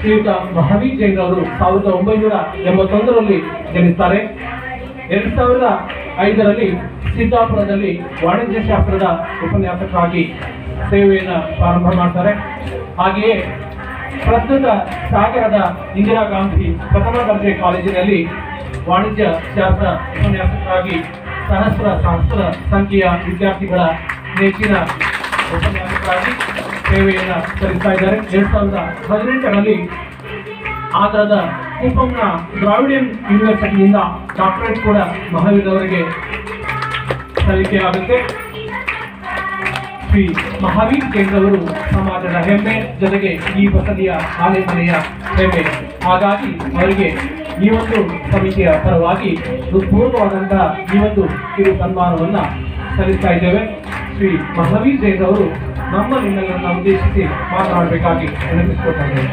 ಶ್ರೀಯುತ ಮಹಾವೀರ್ ಜೈನ್ ಅವರು ಸಾವಿರದ ಒಂಬೈನೂರ ಎಂಬತ್ತೊಂದರಲ್ಲಿ ಜನಿಸ್ತಾರೆ ಎರಡ್ ಸಾವಿರದ ಐದರಲ್ಲಿ ಸಿದ್ದಾಪುರದಲ್ಲಿ ವಾಣಿಜ್ಯ ಶಾಸ್ತ್ರದ ಉಪನ್ಯಾಸಕರಾಗಿ ಸೇವೆಯನ್ನು ಪ್ರಾರಂಭ ಮಾಡ್ತಾರೆ ಹಾಗೆಯೇ ಪ್ರಸ್ತುತ ಸಾಗರದ ಇಂದಿರಾ ಗಾಂಧಿ ಪ್ರಥಮ ದರ್ಜೆ ಕಾಲೇಜಿನಲ್ಲಿ ವಾಣಿಜ್ಯ ಶಾಸ್ತ್ರ ಉಪನ್ಯಾಸಕರಾಗಿ ಸಹಸ್ರ ಸಹಸ್ರ ಸಂಖ್ಯೆಯ ವಿದ್ಯಾರ್ಥಿಗಳ ನೆಚ್ಚಿನ ಉಪನ್ಯಾಸಕರಾಗಿ ಸೇವೆಯನ್ನು ಸಲ್ಲಿಸ್ತಾ ಇದ್ದಾರೆ ಎರಡ್ ಸಾವಿರದ ಹದಿನೆಂಟರಲ್ಲಿ ಆಂಧ್ರದ ಕುಪ್ಪಂನ ದ್ರಾವಿಡಿಯನ್ ಯೂನಿವರ್ಸಿಟಿಯಿಂದ ಡಾಕ್ಟರೇಟ್ ಕೂಡ ಮಹಾವೀರ್ ಅವರಿಗೆ ಸಲ್ಲಿಕೆಯಾಗುತ್ತೆ ಶ್ರೀ ಮಹಾವೀರ್ ಕೇಂದ್ರವರು ಸಮಾಜದ ಹೆಮ್ಮೆ ಜೊತೆಗೆ ಈ ಬಸದಿಯ ಆಲೆ ಮನೆಯ ಹೆಮ್ಮೆ ಹಾಗಾಗಿ ಅವರಿಗೆ ಈ ಒಂದು ಸಮಿತಿಯ ಪರವಾಗಿ ಹೃತ್ಪೂರ್ವವಾದಂತಹ ಈ ಒಂದು ಕಿರು ಸನ್ಮಾನವನ್ನ ಸಲ್ಲಿಸ್ತಾ ಇದ್ದೇವೆ ಶ್ರೀ ಮಹಾವೀರ್ ಜೈನ್ ಅವರು ನಮ್ಮ ನಿಮ್ಮೆಲ್ಲರನ್ನ ಉದ್ದೇಶಿಸಿ ಮಾತನಾಡಬೇಕಾಗಿ ವಿನಂತಿಸಿಕೊಳ್ತಾ ಇದ್ದೇವೆ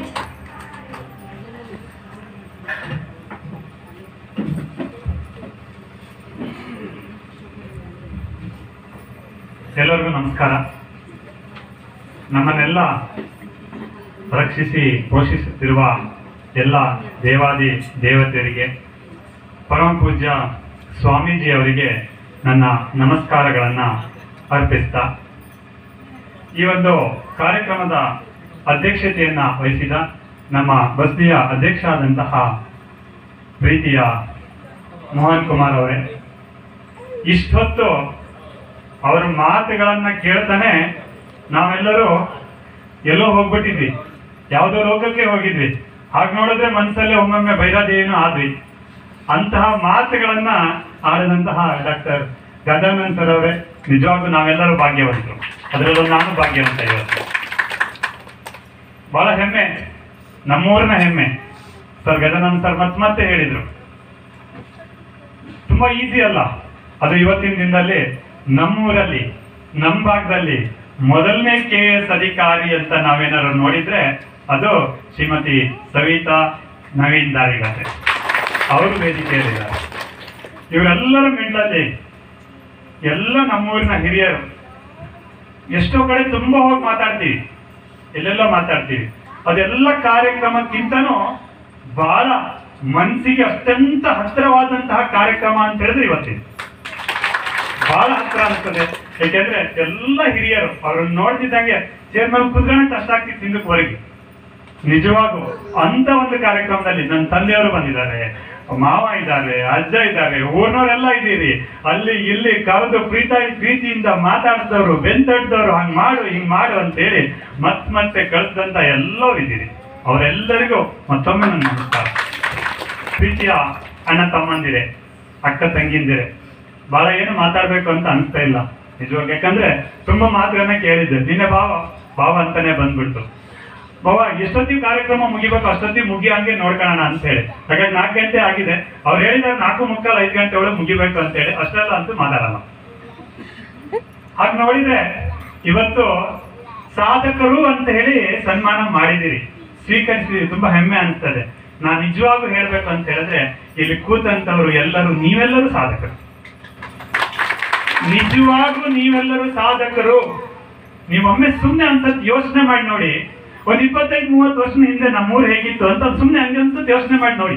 ಎಲ್ಲರಿಗೂ ನಮಸ್ಕಾರ ನಮ್ಮನ್ನೆಲ್ಲ ರಕ್ಷಿಸಿ ಪೋಷಿಸುತ್ತಿರುವ ಎಲ್ಲ ದೇವಾದಿ ದೇವತೆಯರಿಗೆ ಪರಮ ಪೂಜ್ಯ ಸ್ವಾಮೀಜಿ ಅವರಿಗೆ ನನ್ನ ನಮಸ್ಕಾರಗಳನ್ನು ಅರ್ಪಿಸ್ತಾ ಈ ಒಂದು ಕಾರ್ಯಕ್ರಮದ ಅಧ್ಯಕ್ಷತೆಯನ್ನು ವಹಿಸಿದ ನಮ್ಮ ಬಸ್ತಿಯ ಅಧ್ಯಕ್ಷ ಆದಂತಹ ಪ್ರೀತಿಯ ಮೋಹನ್ ಕುಮಾರ್ ಅವರೇ ಇಷ್ಟೊತ್ತು ಅವರ ಮಾತುಗಳನ್ನ ಕೇಳ್ತಾನೆ ನಾವೆಲ್ಲರೂ ಎಲ್ಲೋ ಹೋಗ್ಬಿಟ್ಟಿದ್ವಿ ಯಾವುದೋ ಲೋಕಕ್ಕೆ ಹೋಗಿದ್ವಿ ಹಾಗೆ ನೋಡಿದ್ರೆ ಮನಸ್ಸಲ್ಲೇ ಒಮ್ಮೊಮ್ಮೆ ಬೈರಾದೇನು ಆದ್ವಿ ಅಂತಹ ಮಾತುಗಳನ್ನ ಆಡಿದಂತಹ ಡಾಕ್ಟರ್ ಗದಾನಂದ್ ಸರ್ ಅವರೇ ನಿಜವಾಗ್ಲೂ ನಾವೆಲ್ಲರೂ ಭಾಗ್ಯವಂತರು ಅದರಲ್ಲೂ ನಾನು ಭಾಗ್ಯವಂತ ಇವತ್ತು ಬಹಳ ಹೆಮ್ಮೆ ನಮ್ಮೂರಿನ ಹೆಮ್ಮೆ ಸರ್ ಗದಾನಂದ್ ಸರ್ ಮತ್ತೆ ಮತ್ತೆ ಹೇಳಿದ್ರು ತುಂಬಾ ಈಸಿ ಅಲ್ಲ ಅದು ಇವತ್ತಿನ ದಿನದಲ್ಲಿ ನಮ್ಮೂರಲ್ಲಿ ನಮ್ಮ ಭಾಗದಲ್ಲಿ ಮೊದಲನೇ ಕೆ ಎಸ್ ಅಧಿಕಾರಿ ಅಂತ ನಾವೇನಾದ್ರು ನೋಡಿದ್ರೆ ಅದು ಶ್ರೀಮತಿ ಸವಿತಾ ನವೀನ್ ದಾರಿಗಾತೆ ಅವರು ವೇದಿಕೆಯಲ್ಲಿದ್ದಾರೆ ಇವರೆಲ್ಲರ ಮಿಡ್ಲಲ್ಲಿ ಎಲ್ಲ ನಮ್ಮೂರಿನ ಹಿರಿಯರು ಎಷ್ಟೋ ಕಡೆ ತುಂಬಾ ಹೋಗಿ ಮಾತಾಡ್ತೀವಿ ಎಲ್ಲೆಲ್ಲ ಮಾತಾಡ್ತೀವಿ ಅದೆಲ್ಲ ಕಾರ್ಯಕ್ರಮಕ್ಕಿಂತನೂ ಬಹಳ ಮನಸ್ಸಿಗೆ ಅತ್ಯಂತ ಹತ್ತಿರವಾದಂತಹ ಕಾರ್ಯಕ್ರಮ ಅಂತ ಹೇಳಿದ್ರೆ ಇವತ್ತಿನ ಬಹಳ ಹತ್ರ ಅನಿಸ್ತದೆ ಯಾಕೆಂದ್ರೆ ಎಲ್ಲ ಹಿರಿಯರು ಅವ್ರನ್ನ ನೋಡ್ತಿದ್ದಂಗೆ ಚೇರ್ಮನ್ ಕುತ್ಕೊಂಡೆ ಕಷ್ಟ ಆಗ್ತಿತ್ತು ಹಿಂದಕ್ಕೆ ಹೊರಗೆ ನಿಜವಾಗೂ ಅಂತ ಒಂದು ಕಾರ್ಯಕ್ರಮದಲ್ಲಿ ನನ್ನ ತಂದೆಯವರು ಬಂದಿದ್ದಾರೆ ಮಾವ ಇದ್ದಾರೆ ಅಜ್ಜ ಇದ್ದಾರೆ ಊರ್ನವರೆಲ್ಲ ಇದ್ದೀರಿ ಅಲ್ಲಿ ಇಲ್ಲಿ ಕರೆದು ಪ್ರೀತ ಪ್ರೀತಿಯಿಂದ ಮಾತಾಡಿದವರು ಬೆಂತಡ್ದವರು ಹಂಗ್ ಮಾಡು ಹಿಂಗ್ ಮಾಡು ಅಂತ ಹೇಳಿ ಮತ್ ಮತ್ತೆ ಕಳ್ಸಿದಂತ ಎಲ್ಲರೂ ಇದ್ದೀರಿ ಅವರೆಲ್ಲರಿಗೂ ಮತ್ತೊಮ್ಮೆ ನನ್ನ ನಮಸ್ಕಾರ ಪ್ರೀತಿಯ ಅಣ್ಣ ತಮ್ಮಂದಿರೆ ಅಕ್ಕ ತಂಗಿಂದಿರೆ ಬಹಳ ಏನು ಮಾತಾಡ್ಬೇಕು ಅಂತ ಅನಿಸ್ತಾ ಇಲ್ಲ ನಿಜವಾಗಿ ಯಾಕಂದ್ರೆ ತುಂಬಾ ಮಾತುಗಳನ್ನ ಕೇಳಿದ್ದೆ ನಿನ್ನೆ ಭಾವ ಭಾವ ಅಂತಾನೆ ಬಂದ್ಬಿಡ್ತು ಭಾವ ಎಷ್ಟೊತ್ತಿಗೆ ಕಾರ್ಯಕ್ರಮ ಮುಗಿಬೇಕು ಅಷ್ಟೊತ್ತಿಗೆ ಮುಗಿ ಹಂಗೆ ನೋಡ್ಕೊಳ್ಳೋಣ ಅಂತ ಹೇಳಿ ಯಾಕಂದ್ರೆ ನಾಲ್ಕು ಗಂಟೆ ಆಗಿದೆ ಅವ್ರು ಹೇಳಿದಾರೆ ನಾಲ್ಕು ಮುಕ್ಕಾಲು ಐದು ಗಂಟೆ ಒಳಗೆ ಮುಗಿಬೇಕು ಅಂತ ಹೇಳಿ ಅಷ್ಟೆಲ್ಲ ಅಂತೂ ಮಾತಾಡಲ್ಲ ಹಾಗೆ ನೋಡಿದ್ರೆ ಇವತ್ತು ಸಾಧಕರು ಅಂತ ಹೇಳಿ ಸನ್ಮಾನ ಮಾಡಿದಿರಿ ಸ್ವೀಕರಿಸಿದಿರಿ ತುಂಬಾ ಹೆಮ್ಮೆ ಅನಿಸ್ತದೆ ನಾನ್ ನಿಜವಾಗ್ಲೂ ಹೇಳ್ಬೇಕು ಅಂತ ಹೇಳಿದ್ರೆ ಇಲ್ಲಿ ಕೂತಂತವ್ರು ಎಲ್ಲರೂ ನೀವೆಲ್ಲರೂ ಸಾಧಕರು ನಿಜವಾಗ್ಲೂ ನೀವೆಲ್ಲರೂ ಸಾಧಕರು ನೀವೊಮ್ಮೆ ಸುಮ್ನೆ ಅಂತ ಯೋಚನೆ ಮಾಡಿ ನೋಡಿ ಒಂದ್ ಇಪ್ಪತ್ತೈದು ಮೂವತ್ತು ವರ್ಷ ಹಿಂದೆ ನಮ್ಮೂರು ಹೇಗಿತ್ತು ಅಂತ ಸುಮ್ನೆ ಹಂಗೆ ಅಂತ ಯೋಚನೆ ಮಾಡಿ ನೋಡಿ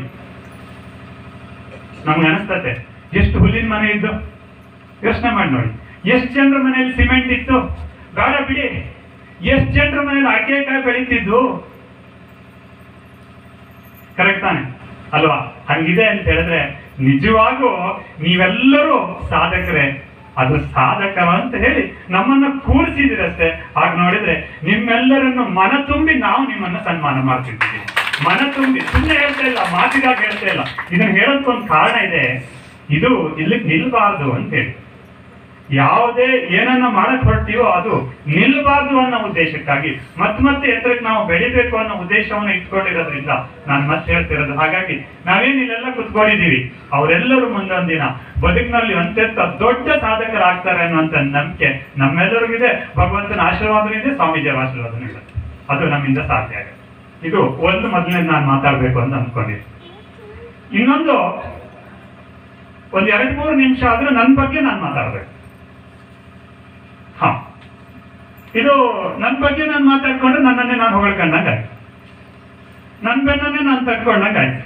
ನಮ್ಗೆ ಅನಿಸ್ತತೆ ಎಷ್ಟು ಹುಲ್ಲಿನ ಮನೆ ಇದ್ದು ಯೋಚನೆ ಮಾಡಿ ನೋಡಿ ಎಷ್ಟು ಜನರ ಮನೆಯಲ್ಲಿ ಸಿಮೆಂಟ್ ಇತ್ತು ಬೇಡ ಬಿಡಿ ಎಷ್ಟು ಜನರ ಮನೆಯಲ್ಲಿ ಅಡಿಕೆಕಾಯಿ ಬೆಳೀತಿದ್ದು ಕರೆಕ್ಟ್ ತಾನೆ ಅಲ್ವಾ ಹಂಗಿದೆ ಅಂತ ಹೇಳಿದ್ರೆ ನಿಜವಾಗೂ ನೀವೆಲ್ಲರೂ ಸಾಧಕರೇ ಅದು ಸಾಧಕ ಅಂತ ಹೇಳಿ ನಮ್ಮನ್ನ ಕೂರಿಸಿದಿರಷ್ಟೇ ಹಾಗೆ ನೋಡಿದ್ರೆ ನಿಮ್ಮೆಲ್ಲರನ್ನು ಮನ ತುಂಬಿ ನಾವು ನಿಮ್ಮನ್ನ ಸನ್ಮಾನ ಮಾಡ್ತಿದ್ದೀವಿ ಮನ ತುಂಬಿ ಸುಮ್ಮನೆ ಹೇಳ್ತಾ ಇಲ್ಲ ಮಾತಿಗಾಗಿ ಹೇಳ್ತಾ ಇಲ್ಲ ಇದನ್ನ ಹೇಳೋದಕ್ಕೊಂದು ಕಾರಣ ಇದೆ ಇದು ಇಲ್ಲಿ ನಿಲ್ಬಾರ್ದು ಅಂತ ಹೇಳಿ ಯಾವುದೇ ಏನನ್ನ ಮಾಡಕ್ ಹೊರಡ್ತೀವೋ ಅದು ನಿಲ್ಬಾರ್ದು ಅನ್ನೋ ಉದ್ದೇಶಕ್ಕಾಗಿ ಮತ್ ಮತ್ತೆ ಎತ್ತರಕ್ಕೆ ನಾವು ಬೆಳಿಬೇಕು ಅನ್ನೋ ಉದ್ದೇಶವನ್ನ ಇಟ್ಕೊಂಡಿರೋದ್ರಿಂದ ನಾನು ಮತ್ತೆ ಹೇಳ್ತಿರೋದು ಹಾಗಾಗಿ ನಾವೇನ್ ಇಲ್ಲೆಲ್ಲ ಕುತ್ಕೊಂಡಿದೀವಿ ಅವರೆಲ್ಲರೂ ಮುಂದೊಂದಿನ ಬದುಕಿನಲ್ಲಿ ಅತ್ಯಂತ ದೊಡ್ಡ ಸಾಧಕರಾಗ್ತಾರೆ ಅನ್ನುವಂತ ನಂಬಿಕೆ ನಮ್ಮೆಲ್ಲರಿಗಿದೆ ಭಗವಂತನ ಆಶೀರ್ವಾದನೂ ಇದೆ ಸ್ವಾಮೀಜಿಯವರ ಆಶೀರ್ವಾದನೂ ಇದೆ ಅದು ನಮ್ಮಿಂದ ಸಾಧ್ಯ ಆಗುತ್ತೆ ಇದು ಒಂದು ಮೊದಲನೇ ನಾನು ಮಾತಾಡ್ಬೇಕು ಅಂತ ಅನ್ಕೊಂಡಿದ್ದೀನಿ ಇನ್ನೊಂದು ಒಂದ್ ಎರಡ್ ಮೂರು ನಿಮಿಷ ಆದ್ರೆ ನನ್ನ ಬಗ್ಗೆ ನಾನು ಮಾತಾಡ್ಬೇಕು ಹಾ ಇದು ನನ್ನ ಬಗ್ಗೆ ನಾನು ಮಾತಾಡ್ಕೊಂಡ್ರೆ ನನ್ನನ್ನೇ ನಾನು ಹೊಗಳ್ಕೊಂಡಂಗ ನನ್ನ ಬೆನ್ನನ್ನೇ ನಾನು ತಟ್ಕೊಂಡಂಗೆ ಆಯ್ತು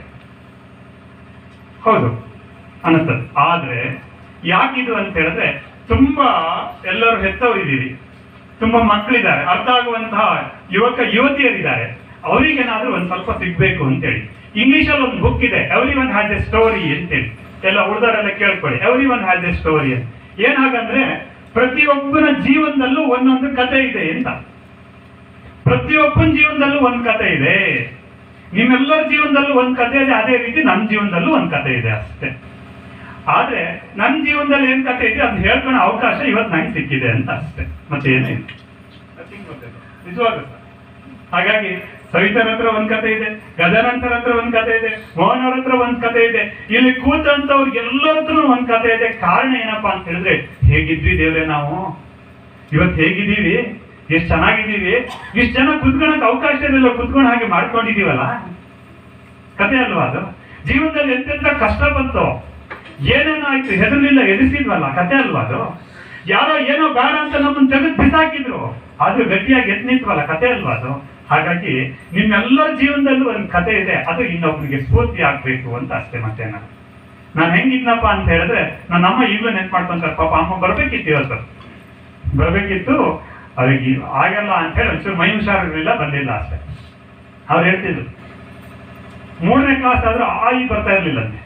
ಹೌದು ಅನ್ನಿಸ್ತದೆ ಆದ್ರೆ ಯಾಕಿದು ಅಂತ ಹೇಳಿದ್ರೆ ತುಂಬಾ ಎಲ್ಲರೂ ಹೆತ್ತವರು ಇದ್ದೀರಿ ತುಂಬಾ ಮಕ್ಕಳಿದ್ದಾರೆ ಅರ್ಥ ಆಗುವಂತಹ ಯುವಕ ಯುವತಿಯರಿದ್ದಾರೆ ಅವರಿಗೇನಾದ್ರೂ ಒಂದ್ ಸ್ವಲ್ಪ ಸಿಗ್ಬೇಕು ಅಂತೇಳಿ ಇಂಗ್ಲಿಷಲ್ಲಿ ಒಂದು ಬುಕ್ ಇದೆ every one has a story ಅಂತೇಳಿ ಎಲ್ಲ ಉಳಿದವರೆಲ್ಲ ಕೇಳ್ಕೊಳ್ಳಿ every one has a story ಅಂತ ಏನ್ ಹಾಗಂದ್ರೆ ಪ್ರತಿಯೊಬ್ಬನ ಜೀವನದಲ್ಲೂ ಒಂದೊಂದು ಕತೆ ಇದೆ ಅಂತ ಪ್ರತಿಯೊಬ್ಬನ ಜೀವನದಲ್ಲೂ ಒಂದ್ ಕತೆ ಇದೆ ನಿಮ್ಮೆಲ್ಲರ ಜೀವನದಲ್ಲೂ ಒಂದ್ ಕತೆ ಇದೆ ಅದೇ ರೀತಿ ನನ್ನ ಜೀವನದಲ್ಲೂ ಒಂದ್ ಕತೆ ಇದೆ ಅಷ್ಟೇ ಆದ್ರೆ ನನ್ನ ಜೀವನದಲ್ಲಿ ಏನ್ ಕತೆ ಇದೆ ಅದನ್ನ ಹೇಳ್ಕೊಳ್ಳೋ ಅವಕಾಶ ಇವತ್ತು ನಂಗೆ ಸಿಕ್ಕಿದೆ ಅಂತ ಅಷ್ಟೇ ಮತ್ತೆ ಏನೇ ನಿಜವಾಗುತ್ತೆ ಹಾಗಾಗಿ ಸವಿತರ ಹತ್ರ ಒಂದ್ ಕತೆ ಇದೆ ಗಜಾನಂತರ ಹತ್ರ ಒಂದ್ ಕತೆ ಇದೆ ಮೋಹನ್ ಅವ್ರ ಹತ್ರ ಒಂದ್ ಕತೆ ಇದೆ ಇಲ್ಲಿ ಕೂತಂತವ್ರು ಎಲ್ಲರ ಹತ್ರ ಒಂದ್ ಕತೆ ಇದೆ ಕಾರಣ ಏನಪ್ಪಾ ಅಂತ ಹೇಳಿದ್ರೆ ಹೇಗಿದ್ವಿ ದೇವ್ರೆ ನಾವು ಇವತ್ತು ಹೇಗಿದ್ದೀವಿ ಎಷ್ಟು ಚೆನ್ನಾಗಿದ್ದೀವಿ ಇಷ್ಟು ಜನ ಕುತ್ಕೊಳಕ್ ಅವಕಾಶ ಇರಲಿಲ್ಲ ಕುತ್ಕೊಂಡು ಹಾಗೆ ಮಾಡ್ಕೊಂಡಿದೀವಲ್ಲ ಕತೆ ಅಲ್ವಾ ಅದು ಜೀವನದಲ್ಲಿ ಎಂತೆಂತ ಕಷ್ಟ ಬಂತು ಏನೇನೋ ಆಯ್ತು ಹೆದರ್ಲಿಲ್ಲ ಎದುರಿಸಿದ್ವಲ್ಲ ಕತೆ ಅಲ್ವಾ ಅದು ಯಾರೋ ಏನೋ ಬೇಡ ಅಂತ ನಮ್ಮನ್ನ ತೆಗೆದು ಬಿಸಾಕಿದ್ರು ಆದ್ರೂ ಗಟ್ಟಿಯಾಗಿ ಎದ್ದು ನಿಂತ್ವಲ್ಲ ಕತೆ ಅಲ್ವಾ ಅದು ಹಾಗಾಗಿ ನಿಮ್ಮೆಲ್ಲರ ಜೀವನದಲ್ಲೂ ಒಂದು ಕತೆ ಇದೆ ಅದು ಇನ್ನೊಬ್ರಿಗೆ ಸ್ಫೂರ್ತಿ ಆಗ್ಬೇಕು ಅಂತ ಅಷ್ಟೇ ಮತ್ತೆ ನಾನು ನಾನು ಹೆಂಗಿದ್ನಪ್ಪ ಅಂತ ಹೇಳಿದ್ರೆ ನನ್ನ ಅಮ್ಮ ಈಗಲೂ ನೆನ್ಪು ಮಾಡ್ಕೊಂತಾರೆ ಪಾಪ ಅಮ್ಮ ಬರ್ಬೇಕಿತ್ತು ಇವತ್ತು ಬರ್ಬೇಕಿತ್ತು ಅವ್ರಿಗೆ ಆಗಲ್ಲ ಅಂತ ಹೇಳಿ ಒಂಚೂರು ಮೈ ಹುಷಾರಿರ್ಲಿಲ್ಲ ಬಂದಿಲ್ಲ ಅಷ್ಟೇ ಅವ್ರು ಹೇಳ್ತಿದ್ರು ಮೂರನೇ ಕ್ಲಾಸ್ ಆದ್ರೂ ಆ ಈ ಬರ್ತಾ ಇರ್ಲಿಲ್ಲ ಅಂತೆ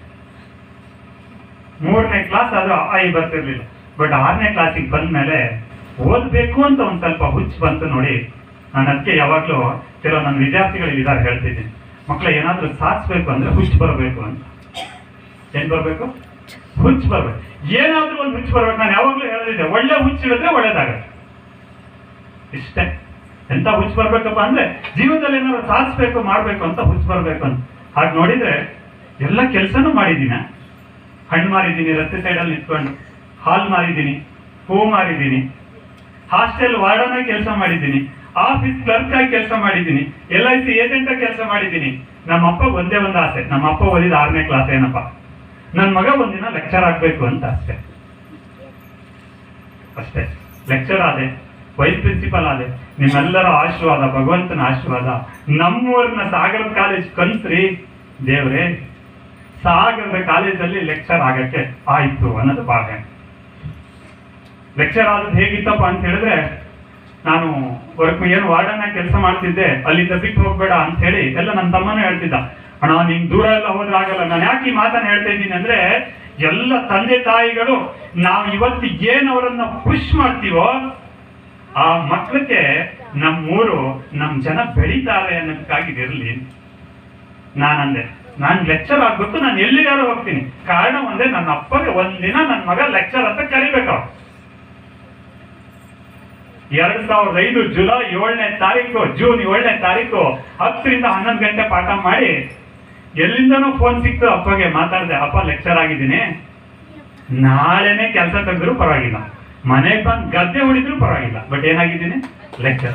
ಮೂರನೇ ಕ್ಲಾಸ್ ಆದ್ರೂ ಆ ಈ ಬರ್ತಿರ್ಲಿಲ್ಲ ಬಟ್ ಆರನೇ ಕ್ಲಾಸಿಗೆ ಬಂದ್ಮೇಲೆ ಓದ್ಬೇಕು ಅಂತ ಒಂದ್ ಸ್ವಲ್ಪ ಹುಚ್ಚು ಬಂತು ನೋಡಿ ನಾನು ಅದಕ್ಕೆ ಯಾವಾಗ್ಲೂ ಕೆಲವು ನನ್ನ ವಿದ್ಯಾರ್ಥಿಗಳು ಇದ್ದಾರೆ ಹೇಳ್ತಿದ್ದೀನಿ ಮಕ್ಕಳ ಏನಾದ್ರೂ ಸಾಧಿಸ್ಬೇಕು ಅಂದ್ರೆ ಹುಚ್ಚು ಬರಬೇಕು ಅಂತ ಏನ್ ಬರ್ಬೇಕು ಹುಚ್ಚು ಬರ್ಬೇಕು ಏನಾದ್ರೂ ಒಂದು ಹುಚ್ಚು ಬರ್ಬೇಕು ನಾನು ಯಾವಾಗ್ಲೂ ಹೇಳದಿದ್ದೆ ಒಳ್ಳೆ ಹುಚ್ಚು ಹಿಡಿದ್ರೆ ಒಳ್ಳೇದಾಗತ್ತೆ ಇಷ್ಟೇ ಎಂತ ಹುಚ್ಚು ಬರ್ಬೇಕಪ್ಪ ಅಂದ್ರೆ ಜೀವನದಲ್ಲಿ ಏನಾದ್ರು ಸಾಧಿಸ್ಬೇಕು ಮಾಡ್ಬೇಕು ಅಂತ ಹುಚ್ಚು ಬರ್ಬೇಕು ಅಂತ ಹಾಗೆ ನೋಡಿದ್ರೆ ಎಲ್ಲ ಕೆಲಸನೂ ಮಾಡಿದ್ದೀನ ಹಣ್ಣು ಮಾರಿದ್ದೀನಿ ರಸ್ತೆ ಸೈಡಲ್ಲಿ ನಿಂತ್ಕೊಂಡು ಹಾಲ್ ಮಾರಿದ್ದೀನಿ ಹೂ ಮಾರಿದ್ದೀನಿ ಹಾಸ್ಟೆಲ್ ವಾರ್ಡನ್ ಆಗಿ ಕೆಲಸ ಮಾಡಿದ್ದೀನಿ ಆಫೀಸ್ ಕ್ಲರ್ಕ್ ಆಗಿ ಕೆಲಸ ಮಾಡಿದ್ದೀನಿ ಎಲ್ ಐ ಸಿ ಏಜೆಂಟ್ ಆಗಿ ಕೆಲಸ ಮಾಡಿದ್ದೀನಿ ನಮ್ಮ ಅಪ್ಪ ಒಂದೇ ಒಂದು ಆಸೆ ನಮ್ಮ ಅಪ್ಪ ಓದಿದ ಆರನೇ ಕ್ಲಾಸ್ ಏನಪ್ಪ ನನ್ನ ಮಗ ಒಂದಿನ ಲೆಕ್ಚರ್ ಆಗ್ಬೇಕು ಅಂತ ಅಷ್ಟೇ ಅಷ್ಟೇ ಲೆಕ್ಚರ್ ಆದೆ ವೈಸ್ ಪ್ರಿನ್ಸಿಪಲ್ ಆದೆ ನಿಮ್ಮೆಲ್ಲರ ಆಶೀರ್ವಾದ ಭಗವಂತನ ಆಶೀರ್ವಾದ ನಮ್ಮೂರಿನ ಸಾಗರ ಕಾಲೇಜ್ ಕಲ್ತ್ರಿ ದೇವ್ರೆ ಸಾಗರದ ಕಾಲೇಜಲ್ಲಿ ಲೆಕ್ಚರ್ ಆಗಕ್ಕೆ ಆಯ್ತು ಅನ್ನೋದು ಭಾಗ ಲೆಕ್ಚರ್ ಆದದ್ದು ಹೇಗಿತ್ತಪ್ಪ ಅಂತ ಹೇಳಿದ್ರೆ ನಾನು ವರ್ಕ್ ಏನು ವಾರ್ಡನ್ ಕೆಲಸ ಮಾಡ್ತಿದ್ದೆ ಅಲ್ಲಿಂದ ಬಿಟ್ಟು ಹೋಗ್ಬೇಡ ಅಂತ ಹೇಳಿ ಎಲ್ಲ ನನ್ನ ತಮ್ಮನೂ ಹೇಳ್ತಿದ್ದ ಅಣ್ಣ ನಿಮ್ ದೂರ ಎಲ್ಲ ಹೋದ್ರೆ ಆಗಲ್ಲ ನಾನು ಯಾಕೆ ಈ ಮಾತನ್ನ ಹೇಳ್ತಾ ಇದ್ದೀನಿ ಅಂದ್ರೆ ಎಲ್ಲ ತಂದೆ ತಾಯಿಗಳು ನಾವು ಇವತ್ತು ಏನ್ ಅವರನ್ನ ಪುಷ್ ಮಾಡ್ತೀವೋ ಆ ಮಕ್ಕಳಿಗೆ ನಮ್ಮೂರು ನಮ್ ಜನ ಬೆಳೀತಾರೆ ಅನ್ನೋದಕ್ಕಾಗಿ ಇರಲಿ ನಾನಂದೆ ನಾನ್ ಲೆಕ್ಚರ್ ಆಗ್ಬೇಕು ನಾನು ಎಲ್ಲಿಗಾರು ಹೋಗ್ತೀನಿ ಕಾರಣ ಒಂದೇ ನನ್ನ ಅಪ್ಪಗೆ ಒಂದಿನ ನನ್ನ ಮಗ ಲೆಕ್ಚರ್ ಅಂತ ಕರಿಬೇಕು ಎರಡ್ ಸಾವಿರದ ಐದು ಜುಲೈ ಏಳನೇ ತಾರೀಕು ಜೂನ್ ಏಳನೇ ತಾರೀಕು ಹತ್ತರಿಂದ ಹನ್ನೊಂದು ಗಂಟೆ ಪಾಠ ಮಾಡಿ ಎಲ್ಲಿಂದನೂ ಫೋನ್ ಸಿಕ್ತು ಅಪ್ಪಗೆ ಮಾತಾಡಿದೆ ಅಪ್ಪ ಲೆಕ್ಚರ್ ಆಗಿದ್ದೀನಿ ನಾಳೆನೆ ಕೆಲಸ ತೆಗೆದ್ರು ಪರವಾಗಿಲ್ಲ ಮನೆಗೆ ಬಂದು ಗದ್ದೆ ಹೊಡಿದ್ರು ಪರವಾಗಿಲ್ಲ ಬಟ್ ಏನಾಗಿದ್ದೀನಿ ಲೆಕ್ಚರ್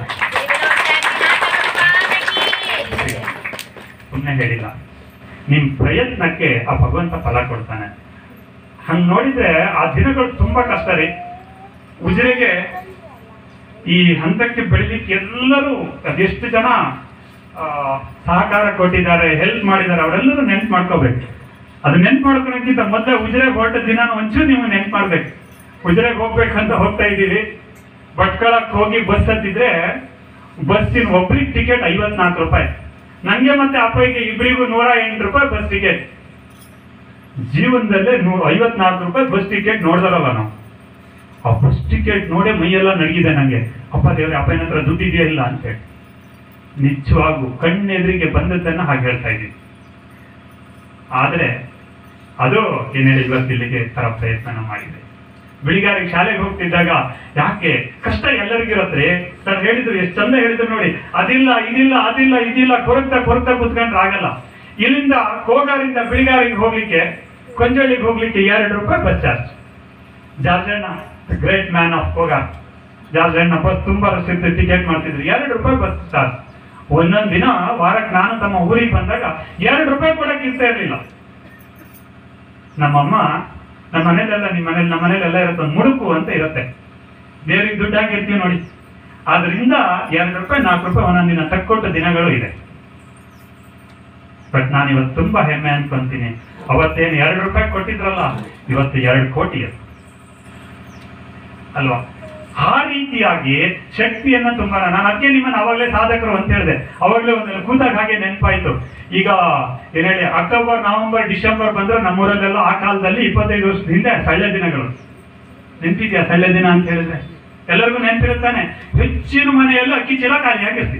ಸುಮ್ಮನೆ ಹೇಳಿಲ್ಲ ನಿಮ್ ಪ್ರಯತ್ನಕ್ಕೆ ಆ ಭಗವಂತ ಫಲ ಕೊಡ್ತಾನೆ ಹಂಗ್ ನೋಡಿದ್ರೆ ಆ ದಿನಗಳು ತುಂಬಾ ಕಷ್ಟ ರೀ ಉಜಿರೆಗೆ ಈ ಹಂತಕ್ಕೆ ಬೆಳಿಲಿಕ್ಕೆ ಎಲ್ಲರೂ ಅದೆಷ್ಟು ಜನ ಆ, ಸಹಕಾರ ಕೊಟ್ಟಿದ್ದಾರೆ ಹೆಲ್ಪ್ ಮಾಡಿದ್ದಾರೆ ಅವರೆಲ್ಲರೂ ನೆನ್ಪು ಮಾಡ್ಕೋಬೇಕು ಅದು ನೆನ್ಪು ಮಾಡ್ಕೊಳಕ್ಕಿಂತ ಮೊದಲೇ ಉಜಿರೆಗೆ ಹೊರಟ ದಿನ ಒಂಚೂರು ನೀವು ನೆನ್ಪು ಮಾಡ್ಬೇಕು ಉಜಿರೆಗೆ ಹೋಗ್ಬೇಕಂತ ಹೋಗ್ತಾ ಇದ್ದೀವಿ ಭಟ್ಕಳಕ್ಕೆ ಹೋಗಿ ಬಸ್ ಹತ್ತಿದ್ರೆ ಬಸ್ಸಿನ ಒಬ್ರಿಗೆ ಟಿಕೆಟ್ ಐವತ್ನಾಲ್ಕು ರೂಪಾಯಿ ನಂಗೆ ಮತ್ತೆ ಅಪ್ಪಯ್ಯಗೆ ಇಬ್ಬರಿಗೂ ನೂರ ಎಂಟು ರೂಪಾಯಿ ಬಸ್ ಟಿಕೆಟ್ ಜೀವನದಲ್ಲೇ ನೂ ಐವತ್ನಾಲ್ಕು ರೂಪಾಯಿ ಬಸ್ ಟಿಕೆಟ್ ನೋಡ್ದಾರಲ್ಲ ನಾವು ಆ ಬಸ್ ಟಿಕೆಟ್ ನೋಡೇ ಮೈಯೆಲ್ಲ ನಡಗಿದೆ ನಂಗೆ ಅಪ್ಪ ದೇವ್ರೆ ಅಪ್ಪನ ಹತ್ರ ದುಡ್ಡು ಇದೆಯಾ ಇಲ್ಲ ಅಂತ ಹೇಳಿ ನಿಜವಾಗೂ ಕಣ್ಣೆದುರಿಗೆ ಬಂದದ್ದನ್ನ ಹಾಗೆ ಹೇಳ್ತಾ ಇದ್ದೀನಿ ಆದ್ರೆ ಅದು ಏನ್ ಹೇಳಿ ಇವತ್ತು ಇಲ್ಲಿಗೆ ತರ ಪ್ರಯತ್ನ ಮಾಡಿದೆ ಬೆಳಿಗಾರಿಗೆ ಶಾಲೆಗೆ ಹೋಗ್ತಿದ್ದಾಗ ಯಾಕೆ ಕಷ್ಟ ಎಲ್ಲರಿಗಿರತ್ರಿ ಸರ್ ಹೇಳಿದ್ರು ಎಷ್ಟು ಚಂದ ಹೇಳಿದ್ರು ನೋಡಿ ಅದಿಲ್ಲ ಇದಿಲ್ಲ ಅದಿಲ್ಲ ಇದಿಲ್ಲ ಕೊರಗ್ತಾ ಕೊರಗ್ತಾ ಕುತ್ಕೊಂಡ್ರೆ ಆಗಲ್ಲ ಇಲ್ಲಿಂದ ಕೋಗಾರಿಂದ ಬಿಳಿಗಾರಿಗೆ ಹೋಗ್ಲಿಕ್ಕೆ ಕೊಂಜಳ್ಳಿಗೆ ಹೋಗ್ಲಿಕ್ಕೆ ಎರಡು ರೂಪಾಯಿ ಬಸ್ ಚಾರ್ಜ್ ಜಾರ್ಜಣ್ಣ ಗ್ರೇಟ್ ಮ್ಯಾನ್ ಆಫ್ ಕೋಗಾರ್ ಜಾರ್ಜಣ್ಣ ಬಸ್ ತುಂಬಾ ವರ್ಷದ ಟಿಕೆಟ್ ಮಾಡ್ತಿದ್ರು ಎರಡು ರೂಪಾಯಿ ಬಸ್ ಚಾರ್ಜ್ ಒಂದೊಂದ್ ದಿನ ವಾರಕ್ಕೆ ನಾನು ತಮ್ಮ ಊರಿಗೆ ಬಂದಾಗ ಎರಡು ರೂಪಾಯಿ ಕೊಡಕ್ಕೆ ಇರ್ತಾ ಇರ್ಲಿಲ್ಲ ನಮ್ಮಮ್ಮ ನಮ್ಮ ಮನೇಲೆಲ್ಲ ನಿಮ್ಮ ಮನೇಲಿ ನಮ್ಮ ಮನೇಲೆಲ್ಲ ಇರುತ್ತೆ ಒಂದು ಮುಡುಕು ಅಂತ ಇರುತ್ತೆ ದೇವರಿಗೆ ದುಡ್ಡು ಹಾಕಿರ್ತೀವಿ ನೋಡಿ ಆದ್ರಿಂದ ಎರಡು ರೂಪಾಯಿ ನಾಲ್ಕು ರೂಪಾಯಿ ಒಂದೊಂದು ದಿನ ತಕ್ಕೊಟ್ಟ ದಿನಗಳು ಇದೆ ಬಟ್ ನಾನು ಇವತ್ತು ತುಂಬಾ ಹೆಮ್ಮೆ ಅನ್ಕೊಂತೀನಿ ಅವತ್ತೇನು ಎರಡು ರೂಪಾಯಿ ಕೊಟ್ಟಿದ್ರಲ್ಲ ಇವತ್ತು ಎರಡು ಕೋಟಿ ಅದು ಅಲ್ವಾ ಆ ರೀತಿಯಾಗಿ ಶಕ್ತಿಯನ್ನ ತುಂಬಾ ನಾನು ಅದಕ್ಕೆ ನಿಮ್ಮನ್ನ ಅವಾಗಲೇ ಸಾಧಕರು ಅಂತ ಹೇಳಿದೆ ಅವಾಗಲೇ ಒಂದು ಕೂತಾಗ ಹಾಗೆ ನೆನಪಾಯ್ತು ಈಗ ಏನ್ ಹೇಳಿ ಅಕ್ಟೋಬರ್ ನವೆಂಬರ್ ಡಿಸೆಂಬರ್ ಬಂದ್ರೆ ನಮ್ಮೂರಲ್ಲೆಲ್ಲ ಆ ಕಾಲದಲ್ಲಿ ಇಪ್ಪತ್ತೈದು ವರ್ಷದ ಹಿಂದೆ ಸಳ್ಳ ದಿನಗಳು ನೆನಪಿದ್ಯಾ ಸಳ್ಳ ದಿನ ಅಂತ ಹೇಳಿದ್ರೆ ಎಲ್ಲರಿಗೂ ನೆನಪಿರುತ್ತಾನೆ ಹೆಚ್ಚಿನ ಮನೆಯಲ್ಲೂ ಅಕ್ಕಿ ಚೀಲ ಖಾಲಿಯಾಗಿರ್ತೀವಿ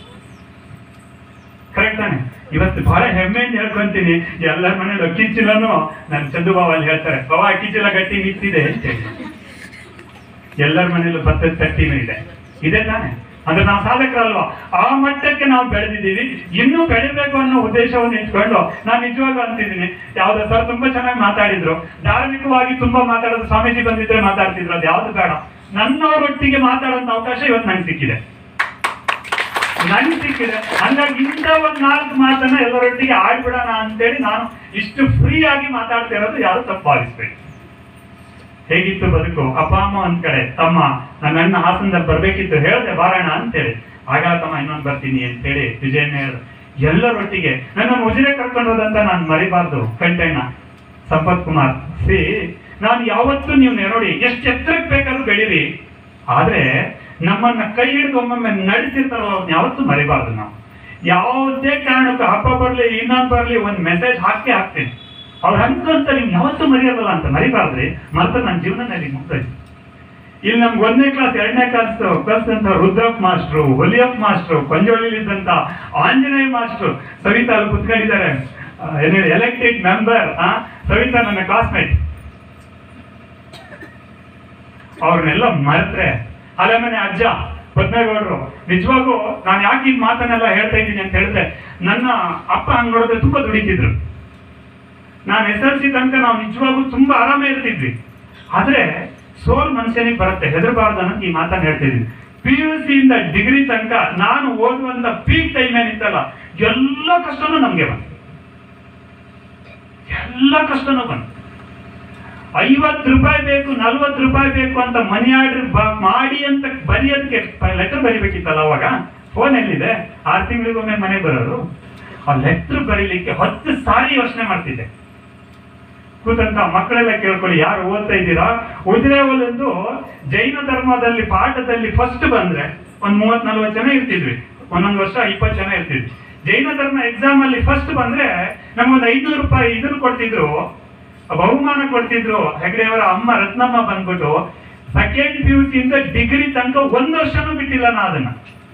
ಕರೆಕ್ಟ್ ತಾನೆ ಇವತ್ತು ಬಹಳ ಹೆಮ್ಮೆಯಿಂದ ಹೇಳ್ಕೊಂತೀನಿ ಎಲ್ಲರ ಮನೇಲಿ ಅಕ್ಕಿ ಚೀಲನು ನನ್ನ ಚಂದು ಬಾವ ಅಲ್ಲಿ ಹೇಳ್ತಾರೆ ಬಾವ ಅಕ್ಕಿ ಚೀಲ ಗಟ್ಟಿ ನಿಂತಿದೆ ಅಂತ ಹೇಳಿ ಎಲ್ಲರ ಮನೇಲೂ ಭತ್ತದ ತಟ್ಟಿನೂ ಇದೆ ಇದೆ ತಾನೆ ಅಂದ್ರೆ ನಾವು ಸಾಧಕರಲ್ವಾ ಆ ಮಟ್ಟಕ್ಕೆ ನಾವು ಬೆಳೆದಿದ್ದೀವಿ ಇನ್ನೂ ಬೆಳಿಬೇಕು ಅನ್ನೋ ಉದ್ದೇಶವನ್ನು ಇಟ್ಕೊಂಡು ನಾನು ನಿಜವಾಗ ಅಂತಿದ್ದೀನಿ ಯಾವ್ದು ಸರ್ ತುಂಬಾ ಚೆನ್ನಾಗಿ ಮಾತಾಡಿದ್ರು ಧಾರ್ಮಿಕವಾಗಿ ತುಂಬಾ ಮಾತಾಡೋದು ಸ್ವಾಮೀಜಿ ಬಂದಿದ್ರೆ ಮಾತಾಡ್ತಿದ್ರು ಅದು ಯಾವ್ದು ಬೇಡ ನನ್ನವರೊಟ್ಟಿಗೆ ಮಾತಾಡೋಂಥ ಅವಕಾಶ ಇವತ್ತು ನಂಗೆ ಸಿಕ್ಕಿದೆ ನಂಗೆ ಸಿಕ್ಕಿದೆ ಹಂಗಾಗಿ ಇಂಥ ಒಂದ್ ನಾಲ್ಕು ಮಾತನ್ನ ಎಲ್ಲರೊಟ್ಟಿಗೆ ಆಡ್ಬಿಡೋಣ ಅಂತೇಳಿ ನಾನು ಇಷ್ಟು ಫ್ರೀ ಆಗಿ ಮಾತಾಡ್ತಾ ಇರೋದು ಯಾರು ತಪ್ಪು ಭಾವಿಸ್ಬೇಡಿ ಹೇಗಿತ್ತು ಬದುಕು ಅಪ್ಪ ಅಮ್ಮ ಒಂದ್ ಕಡೆ ತಮ್ಮ ನನ್ನ ಅಣ್ಣ ಹಾಸನದಲ್ಲಿ ಬರ್ಬೇಕಿತ್ತು ಹೇಳ್ದೆ ಬಾರಣ ಅಂತೇಳಿ ಆಗ ತಮ್ಮ ಇನ್ನೊಂದು ಬರ್ತೀನಿ ಅಂತೇಳಿ ವಿಜಯಣ್ಣ ಹೇಳಿದ್ರು ಎಲ್ಲರೊಟ್ಟಿಗೆ ನನ್ನ ಮುಜಿರೆ ಕರ್ಕೊಂಡು ಹೋದಂತ ನಾನು ಮರಿಬಾರ್ದು ಕಂಟಣ್ಣ ಸಂಪತ್ ಕುಮಾರ್ ಸಿ ನಾನು ಯಾವತ್ತೂ ನೀವು ನೋಡಿ ಎಷ್ಟು ಎತ್ತರಕ್ಕೆ ಬೇಕಾದ್ರೂ ಬೆಳೀರಿ ಆದ್ರೆ ನಮ್ಮನ್ನ ಕೈ ಹಿಡಿದು ಒಮ್ಮೊಮ್ಮೆ ನಡೆಸಿರ್ತಾರಲ್ಲ ಅವ್ರನ್ನ ಯಾವತ್ತೂ ಮರಿಬಾರ್ದು ನಾವು ಯಾವುದೇ ಕಾರಣಕ್ಕೂ ಹಬ್ಬ ಬರ್ಲಿ ಇನ್ನೊಂದು ಬರ್ಲಿ ಒಂದ್ ಮೆಸೇಜ್ ಹಾಕಿ ಹಾಕ್ತೀನಿ ಅವ್ರು ಅನ್ಕೊಂತ ನೀವು ಯಾವತ್ತೂ ಮರೆಯೋದಲ್ಲ ಅಂತ ಮರಿಬಾರ್ದ್ರಿ ಮತ್ತೆ ನನ್ನ ಜೀವನದಲ್ಲಿ ಮುಗ್ದೋಯ್ತು ಇಲ್ಲಿ ನಮ್ಗೆ ಒಂದನೇ ಕ್ಲಾಸ್ ಎರಡನೇ ಕ್ಲಾಸ್ ಕಲ್ಸಂತ ರುದ್ರಪ್ಪ ಮಾಸ್ಟ್ರು ಹೊಲಿಯಪ್ಪ ಮಾಸ್ಟ್ರು ಪಂಜೋಳಿಲಿದ್ದಂತ ಆಂಜನೇಯ ಮಾಸ್ಟ್ರು ಸವಿತಾ ಅಲ್ಲಿ ಕುತ್ಕೊಂಡಿದ್ದಾರೆ ಆ, ಏನ್ ಹೇಳಿ ಎಲೆಕ್ಟೆಡ್ ಮೆಂಬರ್ ಸವಿತಾ ನನ್ನ ಕ್ಲಾಸ್ಮೇಟ್ ಅವ್ರನ್ನೆಲ್ಲ ಮರೆತ್ರೆ ಅಲೆ ಮನೆ ಅಜ್ಜ ಪದ್ಮೇಗೌಡರು ನಿಜವಾಗೂ ನಾನು ಯಾಕೆ ಈ ಮಾತನ್ನೆಲ್ಲ ಹೇಳ್ತಾ ಇದ್ದೀನಿ ಅಂತ ಹೇಳಿದ್ರೆ ನನ್ನ ಅಪ್ಪ ಹಂಗ್ ನೋಡಿದ್ರೆ ತುಂಬಾ ದುಡಿತಿದ್ರು ನಾನು ಎಸ್ ಎಲ್ ಸಿ ತನಕ ನಾವು ನಿಜವಾಗೂ ತುಂಬಾ ಆರಾಮೇ ಇರ್ತಿದ್ವಿ ಆದ್ರೆ ಸೋಲ್ ಮನುಷ್ಯನಿಗೆ ಬರುತ್ತೆ ಹೆದರಬಾರ್ದು ಅನ್ನೋದು ಈ ಮಾತನ್ನ ಹೇಳ್ತಿದ್ದೀನಿ ಪಿ ಯು ಸಿ ಇಂದ ಡಿಗ್ರಿ ತನಕ ನಾನು ಓದುವಂತ ಪೀಕ್ ಟೈಮ್ ಏನಿತ್ತಲ್ಲ ಎಲ್ಲ ಕಷ್ಟನೂ ನಮ್ಗೆ ಬಂತು ಎಲ್ಲ ಕಷ್ಟನೂ ಬಂತು ಐವತ್ತು ರೂಪಾಯಿ ಬೇಕು ನಲ್ವತ್ತು ರೂಪಾಯಿ ಬೇಕು ಅಂತ ಮನಿ ಆರ್ಡರ್ ಮಾಡಿ ಅಂತ ಬರೆಯೋದಕ್ಕೆ ಲೆಟರ್ ಬರಿಬೇಕಿತ್ತಲ್ಲ ಅವಾಗ ಫೋನ್ ಎಲ್ಲಿದೆ ಆರು ತಿಂಗಳಿಗೊಮ್ಮೆ ಮನೆ ಬರೋರು ಆ ಲೆಟರ್ ಬರೀಲಿಕ್ಕೆ ಹತ್ತು ಸಾರಿ ಯೋಚನೆ ಮಾಡ್ತಿದ್ದೆ ಕೂತಂತ ಮಕ್ಕಳೆಲ್ಲ ಕೇಳ್ಕೊಳ್ಳಿ ಯಾರು ಓದ್ತಾ ಇದ್ದೀರಾ ಉಜಿರೆವಲ್ಲಂದು ಜೈನ ಧರ್ಮದಲ್ಲಿ ಪಾಠದಲ್ಲಿ ಫಸ್ಟ್ ಬಂದ್ರೆ ಒಂದ್ ಮೂವತ್ ನಲ್ವತ್ತು ಜನ ಇರ್ತಿದ್ವಿ ಒಂದೊಂದು ವರ್ಷ ಇಪ್ಪತ್ತು ಜನ ಇರ್ತಿದ್ವಿ ಜೈನ ಧರ್ಮ ಎಕ್ಸಾಮ್ ಅಲ್ಲಿ ಫಸ್ಟ್ ಬಂದ್ರೆ ನಮ್ಗೊಂದು ಐನೂರು ರೂಪಾಯಿ ಇದನ್ನು ಕೊಡ್ತಿದ್ರು ಬಹುಮಾನ ಕೊಡ್ತಿದ್ರು ಹೆಗಡೆಯವರ ಅಮ್ಮ ರತ್ನಮ್ಮ ಬಂದ್ಬಿಟ್ಟು ಸೆಕೆಂಡ್ ಪಿ ಯು ಇಂದ ಡಿಗ್ರಿ ತನಕ ಒಂದ್ ವರ್ಷನೂ ಬಿಟ್ಟಿಲ್ಲ ನಾ ಅದನ್ನ